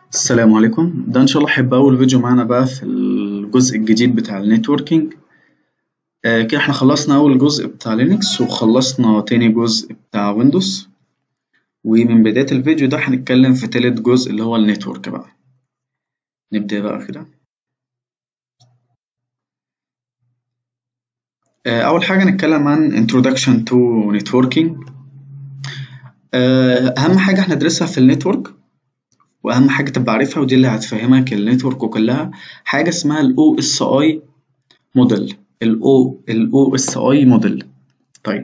السلام عليكم ده إن شاء الله هيبقى أول فيديو معانا بقى في الجزء الجديد بتاع النتوركينج آه كده احنا خلصنا أول جزء بتاع لينكس وخلصنا تاني جزء بتاع ويندوز ومن بداية الفيديو ده هنتكلم في تالت جزء اللي هو النتورك بقى نبدأ بقى كده آه أول حاجة نتكلم عن introduction to networking آه أهم حاجة هندرسها في النتورك واهم حاجه تبقى عارفها ودي اللي هتفهمك النتورك كلها حاجه اسمها الاو اس اي موديل الاو الاو اس اي موديل طيب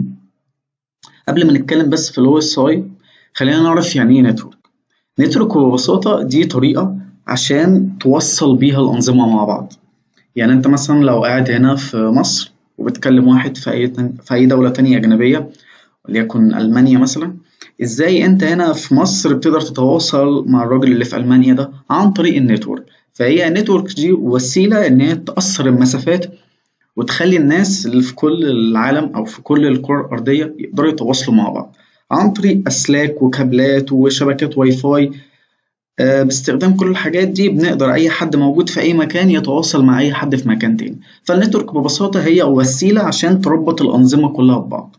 قبل ما نتكلم بس في الاو اس اي خلينا نعرف يعني ايه نتورك نتورك ببساطه دي طريقه عشان توصل بيها الانظمه مع بعض يعني انت مثلا لو قاعد هنا في مصر وبتكلم واحد في اي في اي دوله تانية اجنبيه وليكن المانيا مثلا ازاي انت هنا في مصر بتقدر تتواصل مع الراجل اللي في المانيا ده عن طريق النتورك فهي النتورك دي وسيله ان هي تقصر المسافات وتخلي الناس اللي في كل العالم او في كل الكره الارضيه يقدروا يتواصلوا مع بعض عن طريق اسلاك وكابلات وشبكات واي فاي آه باستخدام كل الحاجات دي بنقدر اي حد موجود في اي مكان يتواصل مع اي حد في مكان تاني فالنتورك ببساطه هي وسيله عشان تربط الانظمه كلها ببعض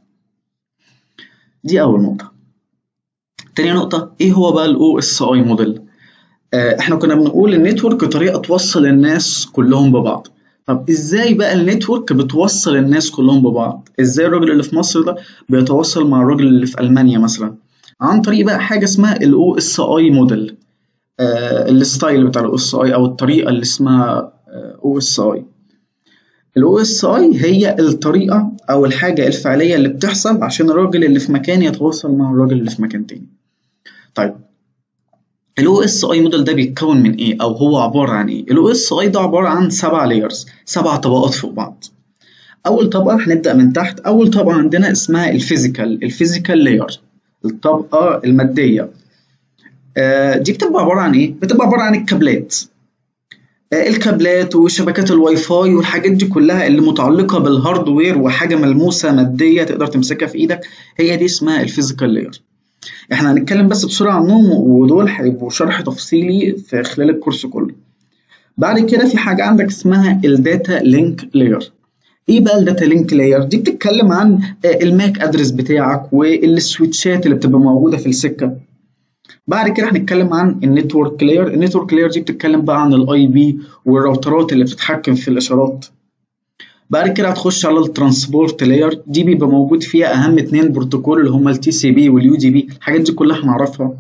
دي اول نقطه تاني نقطة إيه هو بقى ال OSI موديل؟ آه إحنا كنا بنقول النتورك طريقة توصل الناس كلهم ببعض. طب إزاي بقى النتورك بتوصل الناس كلهم ببعض؟ إزاي الراجل اللي في مصر ده بيتواصل مع الراجل اللي في ألمانيا مثلا؟ عن طريق بقى حاجة اسمها ال OSI موديل. آه الستايل بتاع ال OSI أو الطريقة اللي اسمها آه OSI. ال OSI هي الطريقة أو الحاجة الفعلية اللي بتحصل عشان الراجل اللي في مكان يتواصل مع الراجل اللي في مكان تاني. طيب ال OSI موديل ده بيتكون من ايه او هو عباره عن ايه ال OSI ده عباره عن سبع لايرز سبع طبقات فوق بعض اول طبقه هنبدا من تحت اول طبقه عندنا اسمها الفيزيكال الفيزيكال لاير الطبقه الماديه آه دي بتبقى عباره عن ايه بتبقى عباره عن الكابلات آه الكابلات وشبكات الواي فاي والحاجات دي كلها اللي متعلقه بالهاردوير وحاجه ملموسه ماديه تقدر تمسكها في ايدك هي دي اسمها الفيزيكال لاير احنا هنتكلم بس بسرعه عنهم ودول هيبقوا شرح تفصيلي في خلال الكورس كله بعد كده في حاجه عندك اسمها الداتا لينك لاير ايه بقى الداتا لينك لاير دي بتتكلم عن الماك ادرس بتاعك والسويتشات اللي بتبقى موجوده في السكه بعد كده هنتكلم عن النتورك لاير النتورك لاير دي بتتكلم بقى عن الاي بي والراوترات اللي بتتحكم في الاشارات بعد كده هتخش على الترانسبورت لاير دي بيبقى موجود فيها اهم اتنين بروتوكول اللي هما التي سي بي واليو دي بي الحاجات دي كلها هنعرفها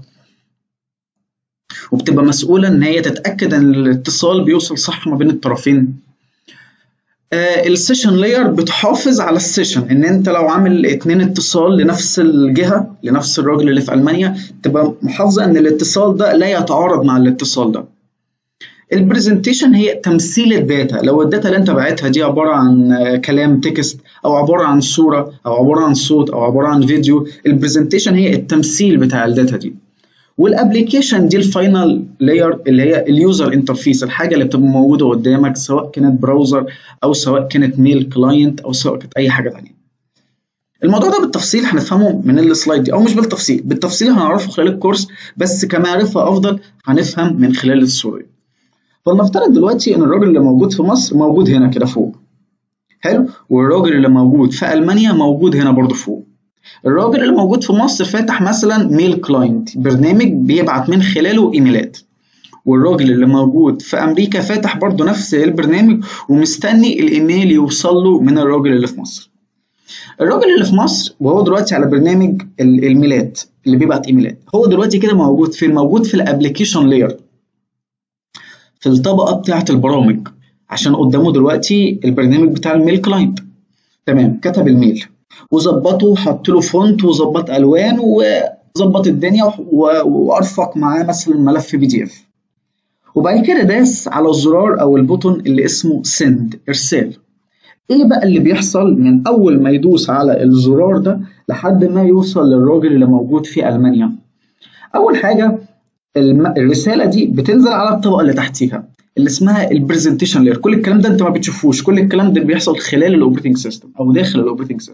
وبتبقى مسؤوله ان هي تتاكد ان الاتصال بيوصل صح ما بين الطرفين آه السيشن لاير بتحافظ على السيشن ان انت لو عامل اتنين اتصال لنفس الجهه لنفس الراجل اللي في المانيا تبقى محافظه ان الاتصال ده لا يتعارض مع الاتصال ده البرزنتيشن هي تمثيل الداتا لو الداتا اللي انت باعتها دي عباره عن كلام تكست او عباره عن صوره او عباره عن صوت او عباره عن فيديو البرزنتيشن هي التمثيل بتاع الداتا دي والابلكيشن دي الفاينل لاير اللي هي اليوزر انترفيس الحاجه اللي بتبقى موجوده قدامك سواء كانت براوزر او سواء كانت ميل كلاينت او سواء كانت اي حاجه ثانيه الموضوع ده بالتفصيل هنفهمه من السلايد دي او مش بالتفصيل بالتفصيل هنعرفه خلال الكورس بس كمعرفه افضل هنفهم من خلال الصوره دي فلنفترض دلوقتي ان الراجل اللي موجود في مصر موجود هنا كده فوق حلو والراجل اللي موجود في المانيا موجود هنا برضه فوق الراجل اللي موجود في مصر فاتح مثلا ميل كلاينت برنامج بيبعت من خلاله ايميلات والراجل اللي موجود في امريكا فاتح برضه نفس البرنامج ومستني الايميل يوصل له من الراجل اللي في مصر الراجل اللي في مصر وهو دلوقتي على برنامج الميلات اللي بيبعت ايميلات هو دلوقتي كده موجود فين موجود في الابلكيشن لاير في الطبقة بتاعة البرامج عشان قدامه دلوقتي البرنامج بتاع الميل كلاينت تمام كتب الميل وظبطه وحط له فونت وظبط الوان وظبط الدنيا وارفق معاه مثلا ملف بي دي اف وبعد كده داس على الزرار او البوتون اللي اسمه سند ارسال ايه بقى اللي بيحصل من اول ما يدوس على الزرار ده لحد ما يوصل للراجل اللي موجود في المانيا اول حاجه الرساله دي بتنزل على الطبقه اللي تحتيها اللي اسمها البرزنتيشن لاير كل الكلام ده انت ما بتشوفوش كل الكلام ده بيحصل خلال الاوبريتنج سيستم او داخل الاوبريتنج سيستم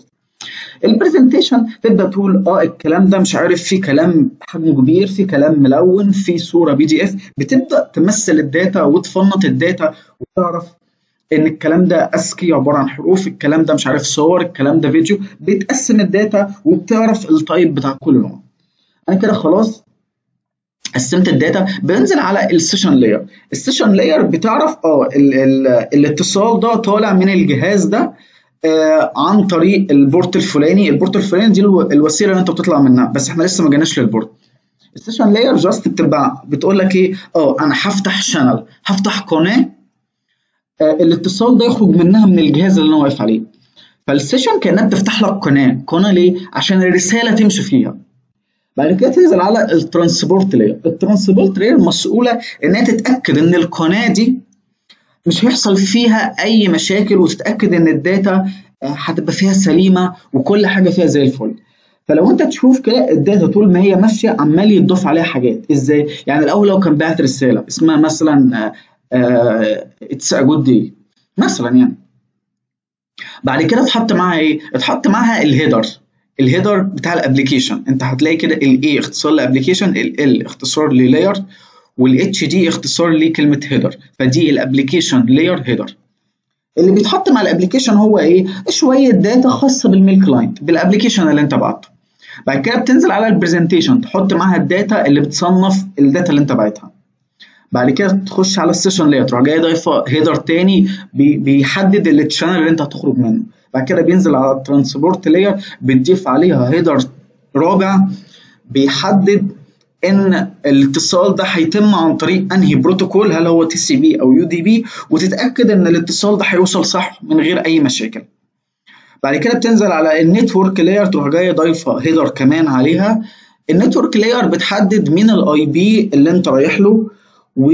البرزنتيشن تبدا تقول اه الكلام ده مش عارف في كلام حجمه كبير في كلام ملون في صوره بي دي اف بتبدا تمثل الداتا وتفنط الداتا وتعرف ان الكلام ده اسكي عباره عن حروف الكلام ده مش عارف صور الكلام ده فيديو بتقسم الداتا وبتعرف التايب بتاع كل نوع انا كده خلاص قسمت الداتا بنزل على السيشن لاير السيشن لاير بتعرف اه ال ال الاتصال ده طالع من الجهاز ده آه عن طريق البورت الفلاني البورت الفلاني دي الوسيله اللي انت بتطلع منها بس احنا لسه ما جيناش للبورت السيشن لاير جاست بتبقى بتقول لك ايه اه انا هفتح شانل هفتح قناه آه الاتصال ده يخرج منها من الجهاز اللي انا واقف عليه فالسيشن كانها بتفتح لك قناه قناه ليه عشان الرساله تمشي فيها بعد كده تنزل على الترانسبورت لاير الترانسبورت لاير مسؤوله انها تتاكد ان القناه دي مش هيحصل فيها اي مشاكل وتتاكد ان الداتا هتبقى فيها سليمه وكل حاجه فيها زي الفل فلو انت تشوف كده الداتا طول ما هي ماشيه عمال يتضاف عليها حاجات ازاي يعني الاول لو كان بعت رساله اسمها مثلا اتس ا جود داي مثلا يعني بعد كده اتحط معاها ايه اتحط معاها الهيدر الهيدر بتاع الابلكيشن انت هتلاقي كده الاي اختصار لابلكيشن ال اختصار للاير والاتش دي اختصار لكلمه هيدر فدي الابلكيشن لاير هيدر اللي بيتحط مع الابلكيشن هو ايه شويه داتا خاصه بالميل كلاينت بالابلكيشن اللي انت بعته بعد كده بتنزل على البرزنتيشن تحط معاها الداتا اللي بتصنف الداتا اللي انت باعتها بعد كده تخش على السيشن لاير تروح جاي ضايفه هيدر تاني بيحدد التشانل اللي انت هتخرج منه بعد كده بينزل على الترانسبورت لاير بتضيف عليها هيدر رابع بيحدد ان الاتصال ده هيتم عن طريق انهي بروتوكول هل هو تي سي بي او يو دي بي وتتاكد ان الاتصال ده هيوصل صح من غير اي مشاكل بعد كده بتنزل على النتورك لاير تروح جايه ضايفه هيدر كمان عليها النتورك لاير بتحدد مين الاي بي اللي انت رايح له و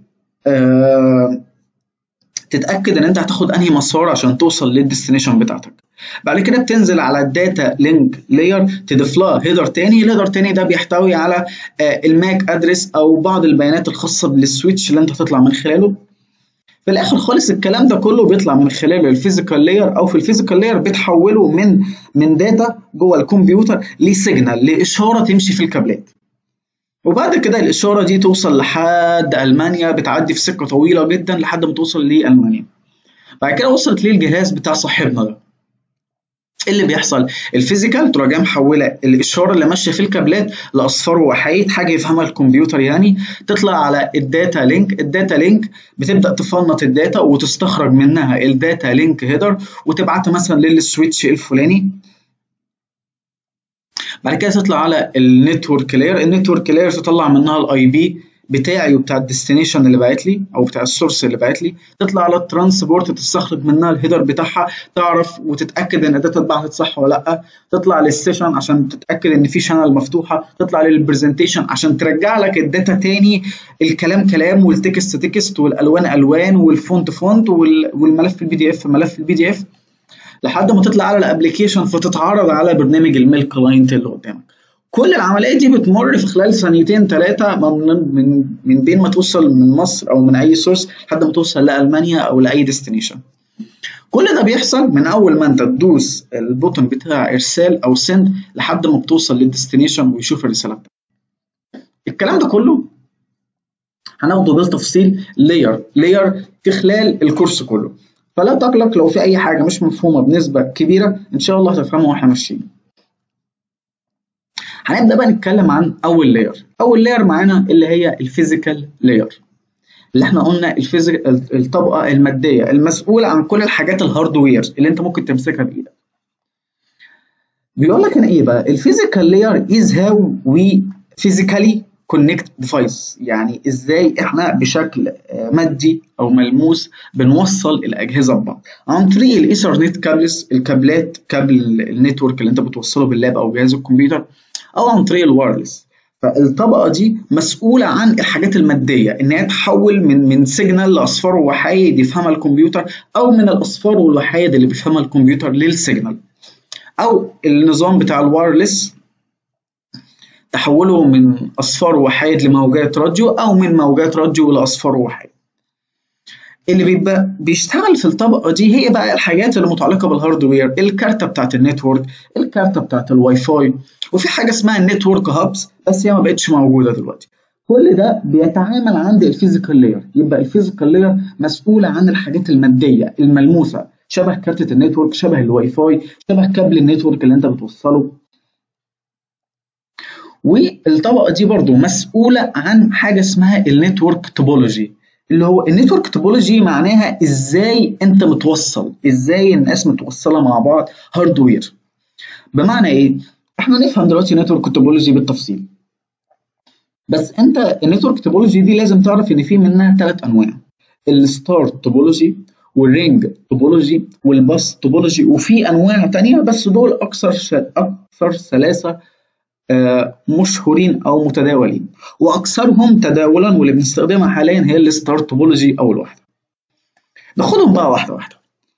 آه تتاكد ان انت هتاخد انهي مسار عشان توصل للديستنيشن بتاعتك بعد كده بتنزل على الداتا لينك لاير تضيف لها هيدر تاني الهيدر تاني ده بيحتوي على الماك ادرس او بعض البيانات الخاصه بالسويتش اللي انت هتطلع من خلاله في الاخر خالص الكلام ده كله بيطلع من خلال الفيزيكال لاير او في الفيزيكال لاير بتحوله من من داتا جوه الكمبيوتر لسيجنال لاشاره تمشي في الكابلات وبعد كده الإشارة دي توصل لحد ألمانيا بتعدي في سكة طويلة جدا لحد ما توصل لألمانيا بعد كده وصلت ليه الجهاز بتاع صاحبنا ده ايه اللي بيحصل الفيزيكال تروح جايه محوله الاشاره اللي ماشيه في الكابلات لاصفار وحيد حاجه يفهمها الكمبيوتر يعني تطلع على الداتا لينك الداتا لينك بتبدا تفنط الداتا وتستخرج منها الداتا لينك هيدر وتبعتها مثلا للسويتش الفلاني بعد كده تطلع على النتورك لاير النتورك لاير تطلع منها الاي بي بتاعي وبتاع الديستنيشن اللي باعت لي او بتاع السورس اللي باعت لي تطلع على الترانسبورت تستخرج منها الهيدر بتاعها تعرف وتتاكد ان الداتا اتبعتت صح ولا لا تطلع للسيشن عشان تتاكد ان في شانل مفتوحه تطلع للبرزنتيشن عشان ترجع لك الداتا تاني الكلام كلام والتكست تكست والالوان الوان والفونت فونت والملف البي دي اف ملف البي دي اف لحد ما تطلع على الابلكيشن فتتعرض على برنامج الميل كلاينت اللي قدامك كل العمليه دي بتمر في خلال ثانيتين ثلاثه من من من بين ما توصل من مصر او من اي سورس لحد ما توصل لالمانيا او لاي ديستنيشن كل ده بيحصل من اول ما انت تدوس البوتن بتاع ارسال او سند لحد ما بتوصل للديستنيشن ويشوف الرساله بتاعتك الكلام ده كله هناخده بالتفصيل لاير لاير في خلال الكورس كله فلا تقلق لو في اي حاجه مش مفهومه بنسبه كبيره ان شاء الله هتفهمها واحنا ماشيين هنبدا بقى نتكلم عن اول لاير اول لاير معانا اللي هي الفيزيكال لاير اللي احنا قلنا الفيزيك الطبقه الماديه المسؤوله عن كل الحاجات الهاردوير اللي انت ممكن تمسكها بايدك بيقول لك ان ايه بقى الفيزيكال لاير از هاو وي فيزيكالي كونكت ديفايس يعني ازاي احنا بشكل مادي او ملموس بنوصل الاجهزه ببعض عن طريق الايثرنت كابلز الكابلات كابل النتورك اللي انت بتوصله باللاب او جهاز الكمبيوتر او عن طريق الوايرلس فالطبقه دي مسؤوله عن الحاجات الماديه ان هي تحول من من سيجنال لاصفار ووحايد يفهمها الكمبيوتر او من الاصفار والوحايد اللي بيفهمها الكمبيوتر للسيجنال او النظام بتاع الوايرلس تحوله من اصفار وحيد لموجات راديو او من موجات راديو لاصفار وحيد اللي بيبقى بيشتغل في الطبقة دي هي بقى الحاجات اللي متعلقة بالهاردوير الكارتة بتاعت النتورك الكارتة بتاعت الواي فاي وفي حاجة اسمها النتورك هابس بس هي ما بقتش موجودة دلوقتي كل ده بيتعامل عند الفيزيكال لاير يبقى الفيزيكال لاير مسؤولة عن الحاجات المادية الملموسة شبه كارتة النتورك شبه الواي فاي شبه كابل النتورك اللي انت بتوصله والطبقة دي برضو مسؤولة عن حاجة اسمها النتورك توبولوجي اللي هو النتورك توبولوجي معناها ازاي انت متوصل ازاي الناس متوصلة مع بعض هاردوير بمعنى ايه احنا نفهم دلوقتي نتورك توبولوجي بالتفصيل بس انت النتورك توبولوجي دي لازم تعرف ان في منها ثلاث انواع الستار توبولوجي والرينج توبولوجي والباس توبولوجي وفي انواع تانية بس دول اكثر اكثر سلاسه مشهورين او متداولين واكثرهم تداولا واللي بنستخدمها حاليا هي الستار توبولوجي اول واحده ناخدهم بقى واحده واحده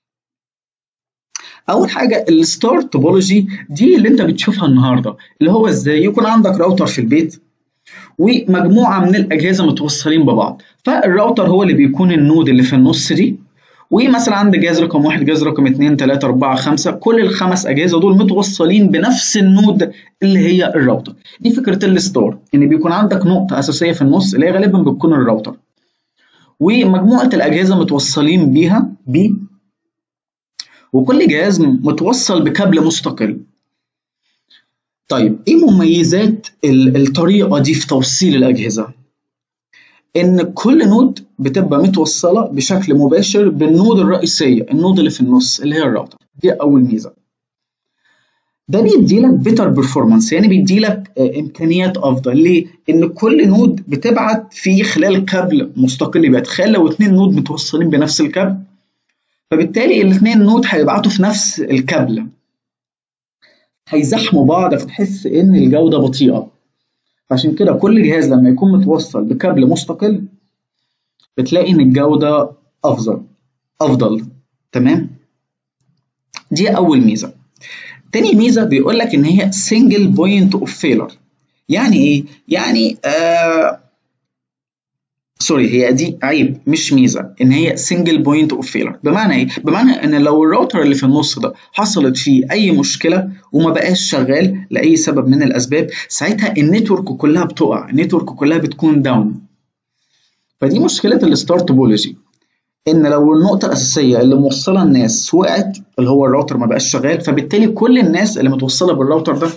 اول حاجه الستار توبولوجي دي اللي انت بتشوفها النهارده اللي هو ازاي يكون عندك راوتر في البيت ومجموعه من الاجهزه متوصلين ببعض فالراوتر هو اللي بيكون النود اللي في النص دي ومثلا عند جهاز رقم واحد جهاز رقم اتنين تلاتة أربعة خمسة كل الخمس أجهزة دول متوصلين بنفس النود اللي هي الراوتر دي فكرة الستار إن بيكون عندك نقطة أساسية في النص اللي هي غالبا بتكون الراوتر ومجموعة الأجهزة متوصلين بيها ب وكل جهاز متوصل بكابل مستقل طيب ايه مميزات الطريقة دي في توصيل الأجهزة؟ إن كل نود بتبقى متوصلة بشكل مباشر بالنود الرئيسية النود اللي في النص اللي هي الراوتر دي أول ميزة ده بيديلك بيتر بيرفورمانس يعني بيديلك إمكانيات أفضل ليه؟ إن كل نود بتبعت في خلال كابل مستقل بيها تخيل لو اتنين نود متوصلين بنفس الكابل فبالتالي الاتنين نود هيبعتوا في نفس الكابل هيزحموا بعض فتحس ان الجوده بطيئه عشان كده كل جهاز لما يكون متوصل بكابل مستقل بتلاقي ان الجوده افضل افضل تمام دي اول ميزه تاني ميزه بيقول لك ان هي سنجل بوينت اوف فيلر يعني ايه يعني آه سوري هي دي عيب مش ميزه ان هي سنجل بوينت اوف فيلر بمعنى ايه بمعنى ان لو الراوتر اللي في النص ده حصلت فيه اي مشكله وما بقاش شغال لاي سبب من الاسباب ساعتها النتورك كلها بتقع النتورك كلها بتكون داون فدي مشكله الستار توبولوجي ان لو النقطه الاساسيه اللي موصله الناس وقعت اللي هو الراوتر ما بقاش شغال فبالتالي كل الناس اللي متوصله بالراوتر ده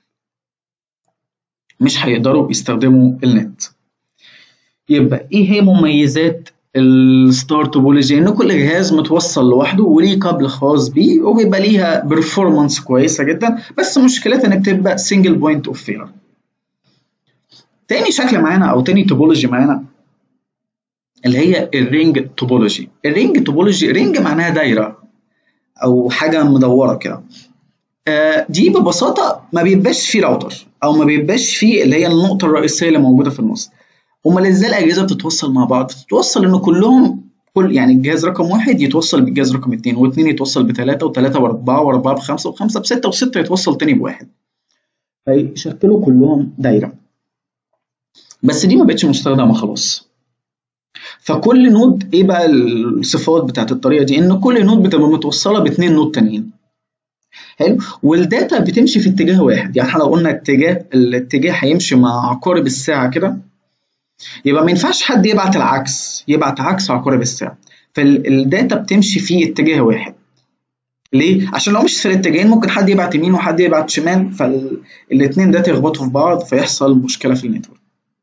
مش هيقدروا يستخدموا النت يبقى ايه هي مميزات الستار توبولوجي ان كل جهاز متوصل لوحده وليه كابل خاص بيه وبيبقى ليها بيرفورمانس كويسه جدا بس مشكلتها ان بتبقى سنجل بوينت اوف فيلر تاني شكل معانا او تاني توبولوجي معانا اللي هي الرينج توبولوجي الرينج توبولوجي رينج معناها دايره او حاجه مدوره كده دي ببساطه ما بيبقاش فيه راوتر او ما بيبقاش فيه اللي هي النقطه الرئيسيه اللي موجوده في النص امال ازاي الاجهزه بتتوصل مع بعض بتتوصل ان كلهم كل يعني الجهاز رقم واحد يتوصل بالجهاز رقم اتنين واثنين يتوصل بثلاثة وثلاثة بأربعة وأربعة بخمسة وخمسة بستة وستة يتوصل تاني بواحد فيشكلوا كلهم دايرة بس دي ما بقتش مستخدمة خلاص فكل نود ايه بقى الصفات بتاعت الطريقة دي ان كل نود بتبقى متوصلة باتنين نود تانيين حلو والداتا بتمشي في اتجاه واحد يعني احنا لو قلنا اتجاه الاتجاه هيمشي مع عقارب الساعة كده يبقى ما ينفعش حد يبعت العكس يبعت عكس عقارب الساعة فالداتا بتمشي في اتجاه واحد ليه؟ عشان لو مش في الاتجاهين ممكن حد يبعت يمين وحد يبعت شمال فالاتنين داتا يخبطوا في بعض فيحصل مشكلة في النتورك.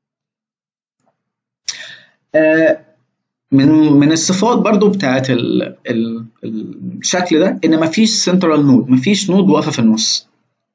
آه من من الصفات برضو بتاعت ال ال الشكل ده ان مفيش سنترال نود مفيش نود واقفة في النص.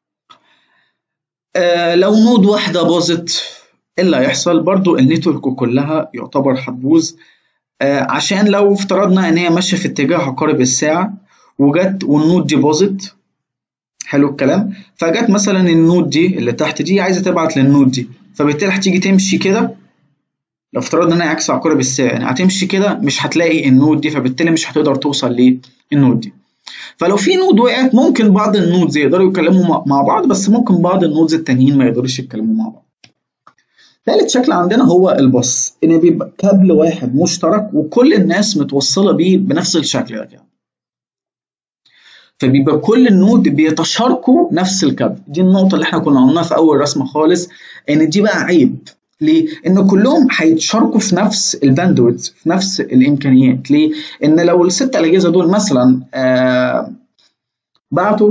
آه لو نود واحدة باظت ايه اللي هيحصل برضو النتورك كلها يعتبر هتبوظ آه عشان لو افترضنا ان هي ماشيه في اتجاه عقارب الساعه وجت والنود دي باظت حلو الكلام فجت مثلا النود دي اللي تحت دي عايزه تبعت للنود دي فبالتالي هتيجي تمشي كده لو افترضنا ان هي عكس عقارب الساعه يعني هتمشي كده مش هتلاقي النود دي فبالتالي مش هتقدر توصل للنود دي فلو في نود وقعت ممكن بعض النودز يقدروا يتكلموا مع بعض بس ممكن بعض النودز التانيين ما يقدروش يتكلموا مع بعض ثالث شكل عندنا هو الباص ان بيبقى كابل واحد مشترك وكل الناس متوصله بيه بنفس الشكل ده كده فبيبقى كل النود بيتشاركوا نفس الكابل دي النقطه اللي احنا كنا قلناها في اول رسمه خالص ان دي بقى عيب ليه؟ ان كلهم هيتشاركوا في نفس الباندويث في نفس الامكانيات ليه؟ ان لو الست الاجهزه دول مثلا آه بعتوا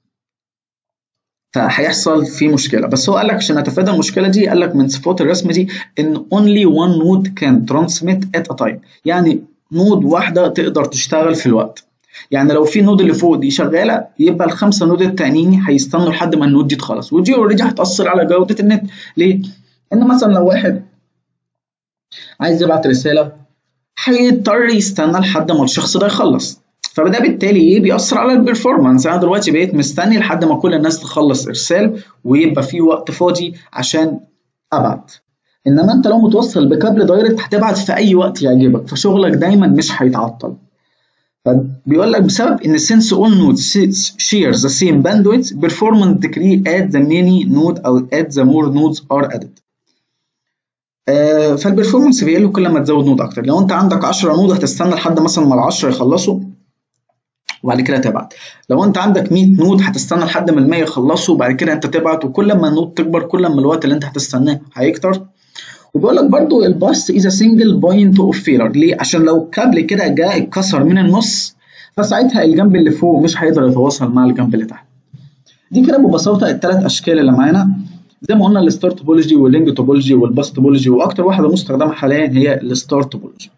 فهيحصل في مشكله بس هو قال لك عشان نتفادى المشكله دي قال لك من صفات الرسم دي ان only one node can transmit at a time يعني نود واحده تقدر تشتغل في الوقت يعني لو في نود اللي فوق دي شغاله يبقى الخمسه نود التانيين هيستنوا لحد ما النود دي تخلص ودي اوريدي هتاثر على جوده النت ليه؟ ان مثلا لو واحد عايز يبعت رساله هيضطر يستنى لحد ما الشخص ده يخلص فده بالتالي ايه بيأثر على البرفورمانس انا دلوقتي بقيت مستني لحد ما كل الناس تخلص ارسال ويبقى في وقت فاضي عشان ابعت انما انت لو متوصل بكابل دايركت هتبعت في اي وقت يعجبك فشغلك دايما مش هيتعطل فبيقول لك بسبب ان since all nodes share the same bandwidth performance decrease at the many node او at the more nodes are added آه فالبرفورمانس بيقل كل ما تزود نود اكتر لو انت عندك 10 نود هتستنى لحد مثلا ما ال 10 يخلصوا وبعد كده تبعت لو انت عندك 100 نود هتستنى لحد ما ال 100 يخلصوا وبعد كده انت تبعت وكل ما النود تكبر كل ما الوقت اللي انت هتستناه هيكتر وبيقول لك برضو الباص از سنجل بوينت اوف فيلر ليه عشان لو كابل كده جاء اتكسر من النص فساعتها الجنب اللي فوق مش هيقدر يتواصل مع الجنب اللي تحت دي كده ببساطه الثلاث اشكال اللي معانا زي ما قلنا الستار توبولوجي واللينج توبولوجي والباس توبولوجي واكتر واحده مستخدمه حاليا هي الستار توبولوجي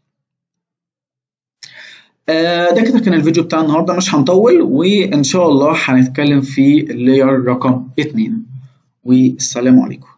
آه ده كده كان الفيديو بتاع النهارده مش هنطول وان شاء الله هنتكلم في اللاير رقم 2 والسلام عليكم